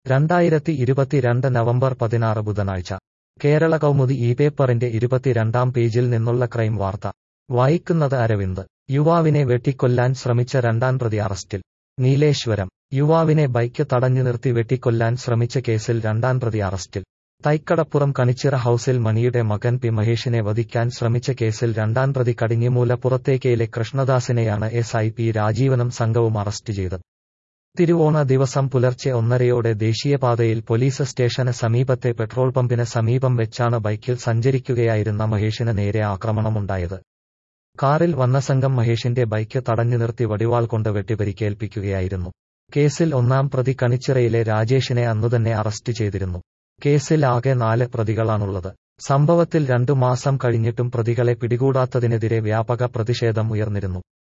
രണ്ടായിരത്തി ഇരുപത്തിരണ്ട് നവംബർ പതിനാറ് ബുധനാഴ്ച കേരള കൗമുദി ഈ പേപ്പറിന്റെ ഇരുപത്തിരണ്ടാം പേജിൽ നിന്നുള്ള ക്രൈം വാർത്ത വായിക്കുന്നത് അരവിന്ദ് യുവാവിനെ വെട്ടിക്കൊല്ലാൻ ശ്രമിച്ച രണ്ടാം പ്രതി അറസ്റ്റിൽ നീലേശ്വരം യുവാവിനെ ബൈക്ക് തടഞ്ഞു നിർത്തി വെട്ടിക്കൊല്ലാൻ ശ്രമിച്ച കേസിൽ രണ്ടാം പ്രതി അറസ്റ്റിൽ തൈക്കടപ്പുറം കണിച്ചിറ ഹൌസിൽ മണിയുടെ മകൻ പി മഹേഷിനെ വധിക്കാൻ ശ്രമിച്ച കേസിൽ രണ്ടാം പ്രതി കടിഞ്ഞിമൂല പുറത്തേക്കയിലെ കൃഷ്ണദാസിനെയാണ് എസ് ഐ പി രാജീവനും സംഘവും അറസ്റ്റ് ചെയ്തത് തിരുവോണ ദിവസം പുലർച്ചെ ഒന്നരയോടെ ദേശീയപാതയിൽ പോലീസ് സ്റ്റേഷന് സമീപത്തെ പെട്രോൾ പമ്പിന് സമീപം വെച്ചാണ് ബൈക്കിൽ സഞ്ചരിക്കുകയായിരുന്ന മഹേഷിന് നേരെ ആക്രമണമുണ്ടായത് കാറിൽ വന്ന സംഘം മഹേഷിന്റെ ബൈക്ക് തടഞ്ഞു നിർത്തി വടിവാൾ കൊണ്ട് വെട്ടിപരിക്കേൽപ്പിക്കുകയായിരുന്നു കേസിൽ ഒന്നാം പ്രതി കണിച്ചിറയിലെ രാജേഷിനെ അന്നുതന്നെ അറസ്റ്റ് ചെയ്തിരുന്നു കേസിൽ ആകെ നാല് പ്രതികളാണുള്ളത് സംഭവത്തിൽ രണ്ടു മാസം കഴിഞ്ഞിട്ടും പ്രതികളെ പിടികൂടാത്തതിനെതിരെ വ്യാപക പ്രതിഷേധം ഉയർന്നിരുന്നു